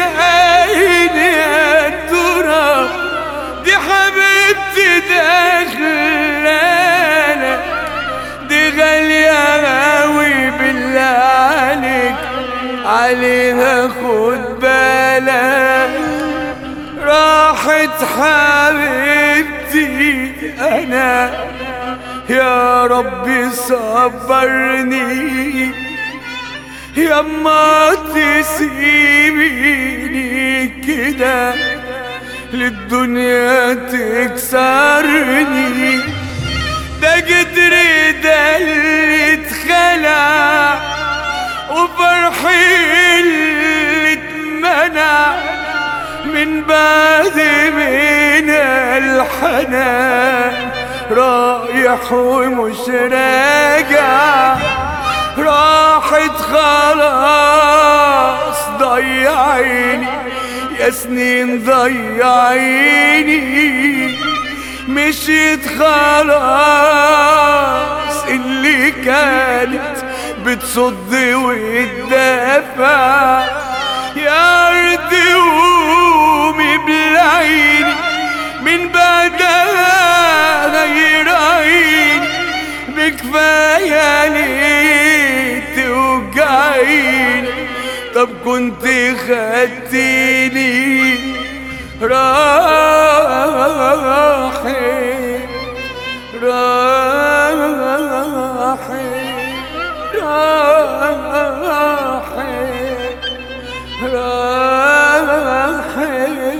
عيني يا الدرة دي حبيبتي داخلانة دي غالية أوي بالله عليك عليها خد بالك راحت حبيبتي أنا يا ربي صبرني يما تسيبيني كده للدنيا تكسرني ده قدري ده اللي اتخلع وفرحي اللي اتمنع من بعد من الحنان رايح ومش راجع راحت خلاص ضيعيني يا سنين ضيعيني مشيت خلاص اللي كانت بتصد وتدافع يا ارض قومي بلعيني من بعدها غير عيني بكفاية ليه توجعيني طب كنت خدتيني راحي راحي راحي راحي